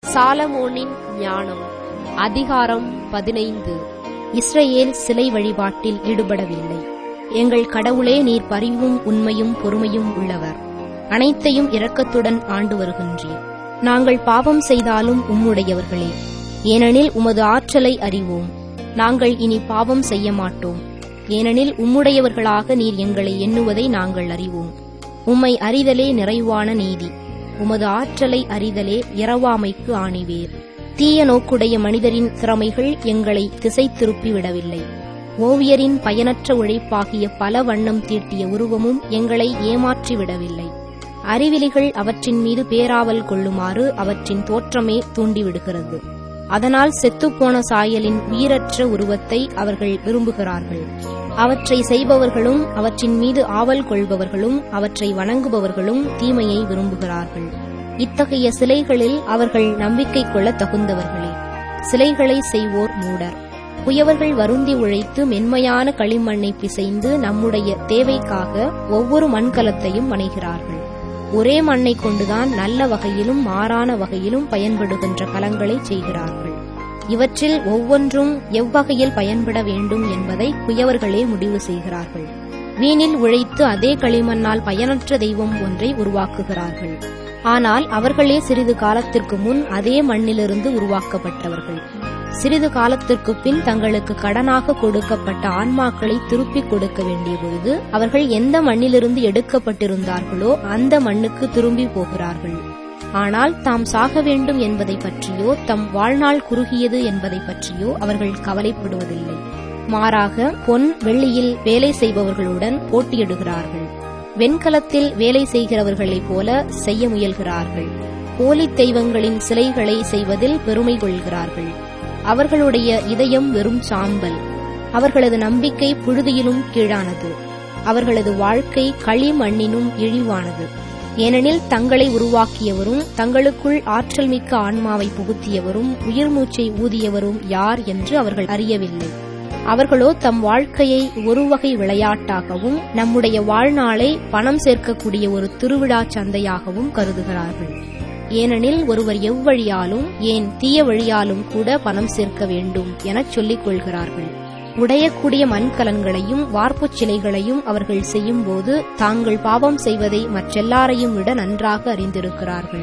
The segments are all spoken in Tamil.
சாலமோனின் ஞானம் அதிகாரம் பதினைந்து இஸ்ரவேல் சிலை வழிபாட்டில் ஈடுபடவில்லை எங்கள் கடவுளே நீர் பரிவும் உண்மையும் பொறுமையும் உள்ளவர் அனைத்தையும் இரக்கத்துடன் ஆண்டு வருகின்றீர் நாங்கள் பாவம் செய்தாலும் உம்முடையவர்களே ஏனெனில் உமது ஆற்றலை அறிவோம் நாங்கள் இனி பாவம் செய்ய மாட்டோம் ஏனெனில் உம்முடையவர்களாக நீர் எங்களை எண்ணுவதை நாங்கள் அறிவோம் உம்மை அறிதலே நிறைவான நீதி உமது ஆற்றலை அறிதலே இரவாமைக்கு ஆணிவேர் தீய நோக்குடைய மனிதரின் திறமைகள் எங்களை திசை திருப்பி விடவில்லை ஓவியரின் பயனற்ற உழைப்பாகிய பல வண்ணம் தீட்டிய உருவமும் எங்களை ஏமாற்றி விடவில்லை அறிவிலிகள் அவற்றின் மீது பேராவல் கொள்ளுமாறு அவற்றின் தோற்றமே தூண்டிவிடுகிறது அதனால் செத்துப்போன சாயலின் உயிரற்ற உருவத்தை அவர்கள் விரும்புகிறார்கள் அவற்றை செய்பவர்களும் அவற்றின் மீது ஆவல் கொள்பவர்களும் அவற்றை வணங்குபவர்களும் தீமையை விரும்புகிறார்கள் இத்தகைய சிலைகளில் அவர்கள் நம்பிக்கை கொள்ள தகுந்தவர்களே சிலைகளை செய்வோர் மூடர் புயவர்கள் வருந்தி உழைத்து மென்மையான களிமண்ணை பிசைந்து நம்முடைய தேவைக்காக ஒவ்வொரு மண்கலத்தையும் வணைகிறார்கள் ஒரே மண்ணை கொண்டுதான் நல்ல வகையிலும் மாறான வகையிலும் பயன்படுகின்ற கலங்களை செய்கிறார்கள் இவற்றில் ஒவ்வொன்றும் எவ்வகையில் பயன்பட வேண்டும் என்பதை குயவர்களே முடிவு செய்கிறார்கள் வீணில் உழைத்து அதே களிமண்ணால் பயனற்ற தெய்வம் ஒன்றை உருவாக்குகிறார்கள் ஆனால் அவர்களே சிறிது காலத்திற்கு முன் அதே மண்ணிலிருந்து உருவாக்கப்பட்டவர்கள் சிறிது காலத்திற்கு பின் தங்களுக்கு கடனாக கொடுக்கப்பட்ட ஆன்மாக்களை திருப்பிக் கொடுக்க வேண்டிய பொழுது அவர்கள் எந்த மண்ணிலிருந்து எடுக்கப்பட்டிருந்தார்களோ அந்த மண்ணுக்கு திரும்பி போகிறார்கள் ஆனால் தாம் சாக வேண்டும் என்பதை பற்றியோ தம் வாழ்நாள் குறுகியது என்பதை பற்றியோ அவர்கள் கவலைப்படுவதில்லை மாறாக பொன் வெள்ளியில் வேலை செய்பவர்களுடன் போட்டியிடுகிறார்கள் வெண்கலத்தில் வேலை செய்கிறவர்களைப் போல செய்ய முயல்கிறார்கள் போலி தெய்வங்களின் சிலைகளை செய்வதில் பெருமை கொள்கிறார்கள் அவர்களுடைய இதயம் வெறும் சாம்பல் அவர்களது நம்பிக்கை புழுதியிலும் கீழானது அவர்களது வாழ்க்கை களிமண்ணினும் இழிவானது ஏனெனில் தங்களை உருவாக்கியவரும் தங்களுக்குள் ஆற்றல் மிக்க ஆன்மாவை புகுத்தியவரும் உயிர் மூச்சை ஊதியவரும் யார் என்று அவர்கள் அறியவில்லை அவர்களோ தம் வாழ்க்கையை ஒரு வகை விளையாட்டாகவும் நம்முடைய வாழ்நாளை பணம் சேர்க்கக்கூடிய ஒரு திருவிழா சந்தையாகவும் கருதுகிறார்கள் ஏனெனில் ஒருவர் எவ்வழியாலும் ஏன் தீய வழியாலும் கூட பணம் சேர்க்க வேண்டும் எனச் சொல்லிக் கொள்கிறார்கள் உடையக்கூடிய மண்கலன்களையும் வார்ப்புச் சிலைகளையும் அவர்கள் செய்யும்போது தாங்கள் பாவம் செய்வதை மற்றெல்லாரையும் விட நன்றாக அறிந்திருக்கிறார்கள்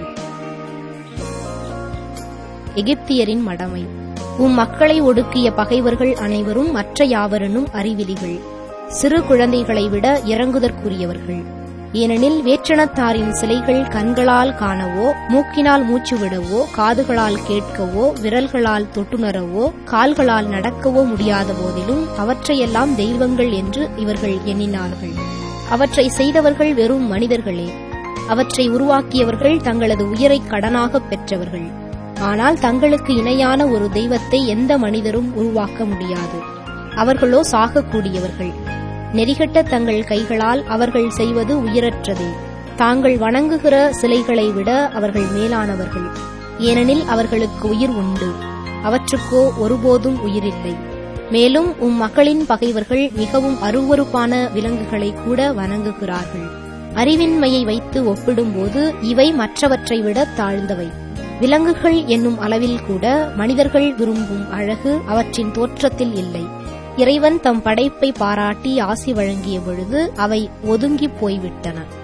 எகிப்தியரின் மடமை உம் மக்களை ஒடுக்கிய பகைவர்கள் அனைவரும் மற்ற யாவரனும் அறிவிலிகள் சிறு குழந்தைகளை விட இறங்குதற்குரியவர்கள் ஏனெனில் வேற்றனத்தாரின் சிலைகள் கண்களால் காணவோ மூக்கினால் மூச்சு விடவோ காதுகளால் கேட்கவோ விரல்களால் தொட்டுணரவோ கால்களால் நடக்கவோ முடியாத போதிலும் அவற்றையெல்லாம் தெய்வங்கள் என்று இவர்கள் எண்ணினார்கள் அவற்றை செய்தவர்கள் வெறும் மனிதர்களே அவற்றை உருவாக்கியவர்கள் தங்களது உயிரை கடனாக பெற்றவர்கள் ஆனால் தங்களுக்கு இணையான ஒரு தெய்வத்தை எந்த மனிதரும் உருவாக்க முடியாது அவர்களோ சாகக்கூடியவர்கள் நெறிகட்ட தங்கள் கைகளால் அவர்கள் செய்வது உயிரற்றதே தாங்கள் வணங்குகிற சிலைகளை விட அவர்கள் மேலானவர்கள் ஏனெனில் அவர்களுக்கு உயிர் உண்டு அவற்றுக்கோ ஒருபோதும் உயிரில்லை மேலும் உம் மக்களின் பகைவர்கள் மிகவும் அருவருப்பான விலங்குகளை கூட வணங்குகிறார்கள் அறிவின்மையை வைத்து ஒப்பிடும்போது இவை மற்றவற்றை விட தாழ்ந்தவை விலங்குகள் என்னும் அளவில் கூட மனிதர்கள் விரும்பும் அழகு அவற்றின் தோற்றத்தில் இல்லை இறைவன் தம் படைப்பை பாராட்டி ஆசி வழங்கிய பொழுது அவை ஒதுங்கிப் போய்விட்டன